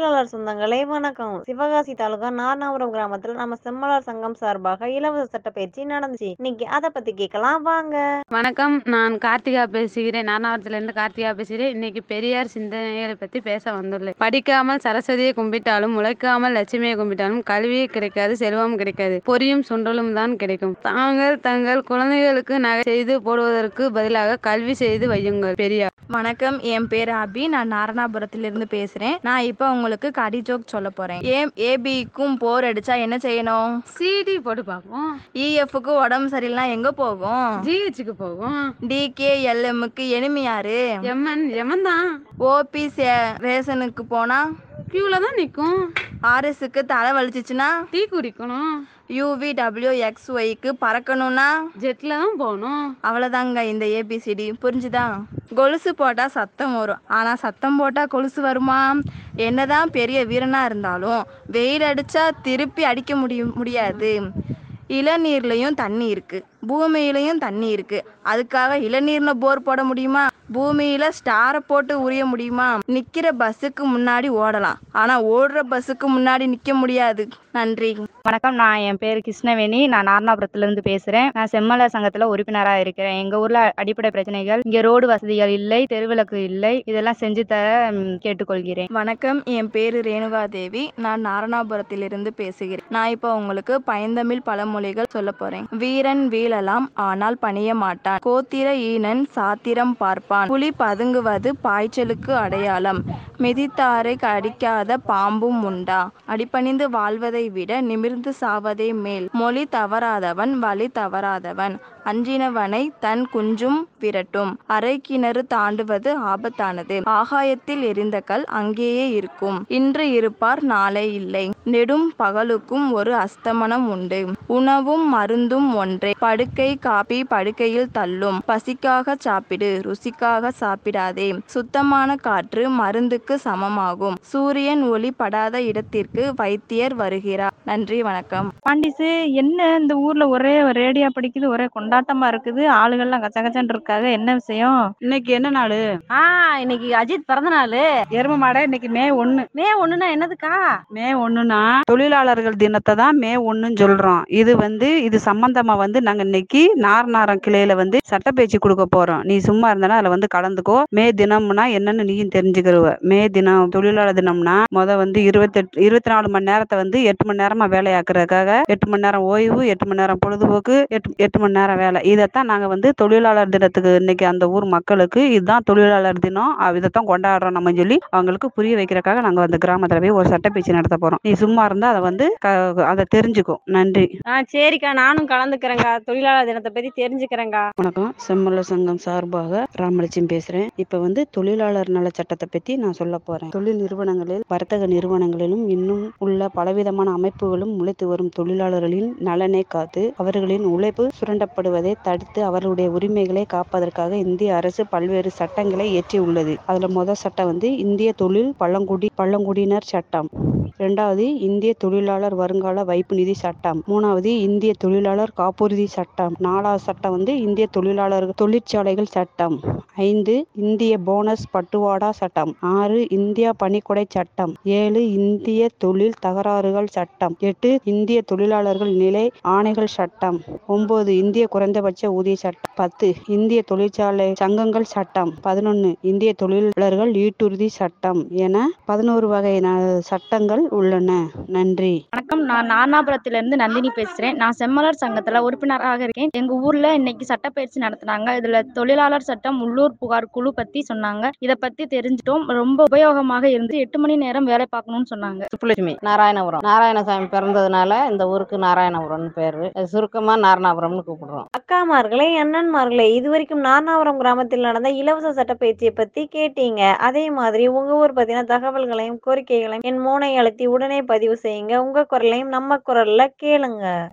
தொழிலாளர் சொந்தங்களே வணக்கம் சிவகாசி தாலுகா நார்னாபுரம் கிராமத்துல நம்ம செம்மலர் சங்கம் சார்பாக இலவச சட்ட பயிற்சி நடந்துச்சு இன்னைக்கு அதை பத்தி கேட்கலாம் வாங்க வணக்கம் நான் கார்த்திகா பேசுகிறேன் நானாவரத்திலிருந்து கார்த்திகா பேசுகிறேன் இன்னைக்கு பெரியார் சிந்தனைகளை பற்றி பேச வந்துள்ளேன் படிக்காமல் சரஸ்வதியை கும்பிட்டாலும் உழைக்காமல் லட்சுமியை கும்பிட்டாலும் கல்வியே கிடைக்காது செல்வம் கிடைக்காது பொரியும் சுண்டலும் தான் கிடைக்கும் தாங்கள் தங்கள் குழந்தைகளுக்கு நகை செய்து போடுவதற்கு பதிலாக கல்வி செய்து வையுங்கள் பெரியார் வணக்கம் என் பேர் அபி நான் நாரணாபுரத்திலிருந்து பேசுகிறேன் நான் இப்போ உங்களுக்கு கடி ஜோக் சொல்ல போகிறேன் ஏ ஏபிக்கும் போர் அடிச்சா என்ன செய்யணும் சிடி போட்டு பார்ப்போம் இஎஃப்க்கு உடம்பு சரியில்லைனா எங்கே போகும் ஜிஹெச்சுக்கு போகும் டிகேஎல்எம்க்கு எனிமி யாரு எமன் எமன் தான் ஓபி ரேஷனுக்கு போனால் கியூல தான் நிற்கும் ஆர்எஸ்க்கு தலை வலிச்சிச்சுன்னா டீ குடிக்கணும் யூவி டபிள்யூ எக்ஸ் ஒய்க்கு பறக்கணும்னா ஜெட்டில் தான் போகணும் அவ்வளோதாங்க இந்த ஏபிசிடி புரிஞ்சுதா கொலுசு போட்டால் சத்தம் வரும் ஆனால் சத்தம் போட்டால் கொலுசு வருமா என்னதான் பெரிய வீரனாக இருந்தாலும் வெயில் அடித்தா திருப்பி அடிக்க முடியும் முடியாது இளநீர்லையும் தண்ணி இருக்குது பூமியிலையும் தண்ணி இருக்குது அதுக்காக இளநீர்னு போர் போட முடியுமா பூமியில் ஸ்டாரை போட்டு உரிய முடியுமா நிற்கிற பஸ்ஸுக்கு முன்னாடி ஓடலாம் ஆனால் ஓடுற பஸ்ஸுக்கு முன்னாடி நிற்க முடியாது நன்றி வணக்கம் நான் என் பேர் கிருஷ்ணவேணி நான் நார்னாபுரத்துலேருந்து பேசுகிறேன் நான் செம்மலர் சங்கத்தில் உறுப்பினராக இருக்கிறேன் எங்கள் ஊரில் அடிப்படை பிரச்சனைகள் இங்கே ரோடு வசதிகள் இல்லை தெருவிளக்கு இல்லை இதெல்லாம் செஞ்சு தர ம், கேட்டுக்கொள்கிறேன் வணக்கம் என் பேரு ரேணுகா தேவி நான் நாரணாபுரத்திலிருந்து பேசுகிறேன் நான் இப்போ உங்களுக்கு பைந்தமிழ் பழமொழிகள் சொல்ல போறேன் வீரன் வீழலாம் ஆனால் பணிய மாட்டான் கோத்திர ஈனன் சாத்திரம் பார்ப்பான் புலி பதுங்குவது பாய்ச்சலுக்கு அடையாளம் மிதித்தாரை கடிக்காத பாம்பும் உண்டா அடிபணிந்து வாழ்வதை விட நிமிர்ந்து சாவதே மேல் மொழி தவறாதவன் வழி தவறாதவன் அஞ்சினவனை தன் குஞ்சும் விரட்டும் அரை கிணறு தாண்டுவது ஆபத்தானது ஆகாயத்தில் எரிந்த கல் அங்கேயே இருக்கும் இன்று இருப்பார் நாளை இல்லை நெடும் பகலுக்கும் ஒரு அஸ்தமனம் உண்டு உணவும் மருந்தும் ஒன்றே படுக்கை காப்பி படுக்கையில் தள்ளும் பசிக்காக சாப்பிடு ருசிக்காக சாப்பிடாதே சுத்தமான காற்று மருந்துக்கு சமமாகும் சூரியன் ஒளி படாத இடத்திற்கு வைத்தியர் வருகிறார் நன்றி வணக்கம் பாண்டிஸு என்ன இந்த ஊரில் ஒரே ரேடியா படிக்குது ஒரே கொண்டாட்டமாக இருக்குது ஆளுகள்லாம் கச்ச கச்சன்னு இருக்காங்க என்ன விஷயம் இன்னைக்கு என்ன நாள் ஆ இன்னைக்கு அஜித் பிறந்த நாள் எரும மாடை இன்னைக்கு மே ஒண்ணு மே ஒண்ணுனா என்னதுக்கா மே ஒண்ணுனா தொழிலாளர்கள் தினத்தை தான் மே ஒண்ணுன்னு சொல்றோம் இது வந்து இது சம்பந்தமா வந்து நாங்க இன்னைக்கு நார்நாரம் கிளையில வந்து சட்டப்பேச்சு கொடுக்க போறோம் நீ சும்மா இருந்தாலும் அதுல வந்து கலந்துக்கோ மே தினம்னா என்னன்னு நீயும் தெரிஞ்சுக்கிருவ மே தினம் தொழிலாளர் தினம்னா முத வந்து இருபத்தெட்டு இருபத்தி நாலு மணி நேரத்தை வந்து எட்டு மணி நேரமா வேலையாக்குறதுக்காக எட்டு மணி நேரம் ஓய்வு எட்டு மணி நேரம் பொழுதுபோக்கு எட்டு எட்டு மணி நேரம் வேலை இதைத்தான் நாங்க வந்து தொழிலாளர் தினத்துக்கு இன்னைக்கு அந்த ஊர் மக்களுக்கு இதுதான் தொழிலாளர் தினம் அஹ் இதைத்தான் கொண்டாடுறோம் நம்ம சொல்லி அவங்களுக்கு புரிய வைக்கிறதுக்காக நாங்க அந்த கிராமத்துல போய் ஒரு சட்டப்பேச்சு நடத்த போறோம் நீ சும்மா இருந்தா அதை வந்து க- அதை தெரிஞ்சுக்கோ நன்றி ஆ சரிக்கா நானும் கலந்துக்கிறேங்க தொழிலாளர் தினத்தை பத்தி தெரிஞ்சுக்கிறேங்க வணக்கம் செம்மல சங்கம் சார்பாக ராமலட்சுமி பேசுறேன் இப்ப வந்து தொழிலாளர் நல சட்டத்தை பத்தி நான் சொல்ல போறேன் தொழில் நிறுவனங்களில் வர்த்தக நிறுவனங்களிலும் இன்னும் உள்ள பலவிதமான அமைப்புகளும் முளைத்து வரும் தொழிலாளர்களின் நலனை காத்து அவர்களின் உழைப்பு சுரண்டப்படுவதை தடுத்து அவர்களுடைய உரிமைகளை காப்பதற்காக இந்திய அரசு பல்வேறு சட்டங்களை இயற்றியுள்ளது அதுல முதல் சட்டம் வந்து இந்திய தொழில் பழங்குடி பழங்குடியினர் சட்டம் இரண்டாவது இந்திய தொழிலாளர் வருங்கால வைப்பு நிதி சட்டம் மூணாவது இந்திய தொழிலாளர் காப்புறுதி சட்டம் நாலாவது சட்டம் வந்து இந்திய தொழிலாளர் தொழிற்சாலைகள் சட்டம் ஐந்து இந்திய போனஸ் பட்டுவாடா சட்டம் ஆறு இந்தியா பணிக்கொடை சட்டம் ஏழு இந்திய தொழில் தகராறுகள் சட்டம் எட்டு இந்திய தொழிலாளர்கள் நிலை ஆணைகள் சட்டம் ஒன்பது இந்திய குறைந்தபட்ச ஊதிய சட்டம் பத்து இந்திய தொழிற்சாலை சங்கங்கள் சட்டம் பதினொன்னு இந்திய தொழிலாளர்கள் ஈட்டுறுதி சட்டம் என பதினோரு வகை ந- சட்டங்கள் உள்ளன நன்றி வணக்கம் நான் நார்னாபுரத்திலிருந்து நந்தினி பேசுகிறேன் நான் செம்மலர் சங்கத்தில் உறுப்பினராக இருக்கேன் எங்கள் ஊரில் இன்னைக்கு சட்டப்பயிற்சி நடத்துனாங்க இதில் தொழிலாளர் சட்டம் உள்ளூர் புகார் குழு பற்றி சொன்னாங்க இதை பற்றி தெரிஞ்சிட்டோம் ரொம்ப உபயோகமாக இருந்து எட்டு மணி நேரம் வேலை பார்க்கணும்னு சொன்னாங்க சுப்புலட்சுமி நாராயணபுரம் நாராயணசாமி பிறந்ததுனால இந்த ஊருக்கு நாராயணபுரம்னு பேரு அது சுருக்கமா நாரணாபுரம்னு கூப்பிடுறோம் அக்காமார்களே அண்ணன்மார்களே இது வரைக்கும் நாரணாபுரம் கிராமத்தில் நடந்த இலவச சட்ட பயிற்சியை பத்தி கேட்டீங்க அதே மாதிரி உங்க ஊர் பத்தின தகவல்களையும் கோரிக்கைகளையும் என் மோனை அழுத்தி உடனே பதிவு செய்யுங்க உங்க குரலையும் நம்ம குரல்ல கேளுங்க